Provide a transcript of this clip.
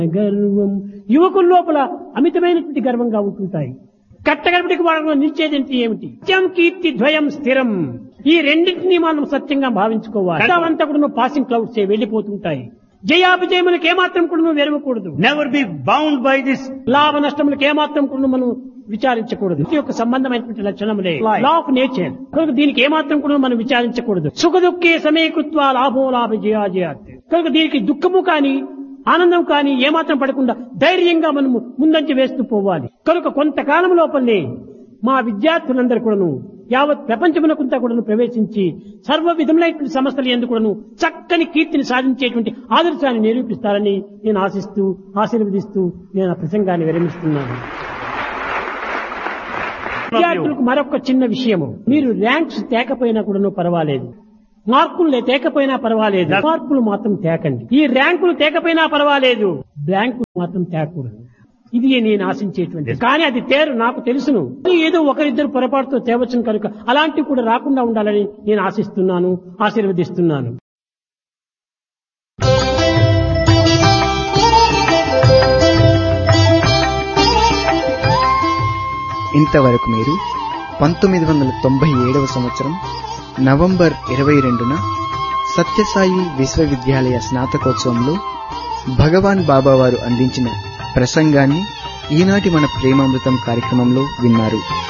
గర్వం యువకుల లోపల అమితమైనటువంటి గర్వంగా ఉంటుంటాయి కట్టగడపటికి వాళ్ళలో నిలిచేదంటే ఏమిటి సత్యం కీర్తి ద్వయం స్థిరం ఈ రెండింటినీ మనం సత్యంగా భావించుకోవాలి అంతా కూడా పాసింగ్ క్లౌడ్స్ వెళ్ళిపోతుంటాయి జయాభిజయములకు ఏమాత్రం కూడా నువ్వు వెరవకూడదు Never be bound by this. లాభ నష్టములకు ఏమాత్రం కూడా మనం విచారించకూడదు ఇది యొక్క సంబంధమైనటువంటి లక్షణములే Life. లా ఆఫ్ నేచర్ కనుక దీనికి ఏమాత్రం కూడా మనం విచారించకూడదు సుఖ దుఃఖే సమీకృత్వ లాభో లాభ జయాజయాత్ కనుక దీనికి దుఃఖము కానీ ఆనందం కానీ ఏమాత్రం పడకుండా ధైర్యంగా మనము ముందంచి వేస్తూ పోవాలి కనుక కొంతకాలం లోపలనే మా విద్యార్థులందరూ కూడాను యావత్ ప్రపంచమునకుంతా కూడాను ప్రవేశించి సర్వ విధములైనటువంటి సమస్యలు ఎందుకు కూడాను చక్కని కీర్తిని సాధించేటువంటి ఆదర్శాన్ని నిరూపిస్తారని నేను ఆశిస్తూ ఆశీర్వదిస్తూ నేను ఆ ప్రసంగాన్ని విరమిస్తున్నాను విద్యార్థులకు మరొక చిన్న విషయము మీరు ర్యాంక్స్ తేకపోయినా కూడా పర్వాలేదు మార్కులు లే- తేకపోయినా పర్వాలేదు మార్కులు మాత్రం తేకండి ఈ ర్యాంకులు తేకపోయినా పర్వాలేదు బ్యాంకులు మాత్రం తేకూడదు ఇది నేను ఆశించేటువంటి కానీ అది తేరు నాకు తెలుసును ఏదో ఒకరిద్దరు పొరపాటుతో తేవచ్చును కనుక అలాంటివి కూడా రాకుండా ఉండాలని నేను ఆశిస్తున్నాను ఆశీర్వదిస్తున్నాను ఇంతవరకు మీరు పంతొమ్మిది వందల తొంభై ఏడవ సంవత్సరం నవంబర్ ఇరవై రెండున సత్యసాయి విశ్వవిద్యాలయ స్నాతకోత్సవంలో భగవాన్ బాబా వారు అందించిన ప్రసంగాన్ని ఈనాటి మన ప్రేమామృతం కార్యక్రమంలో విన్నారు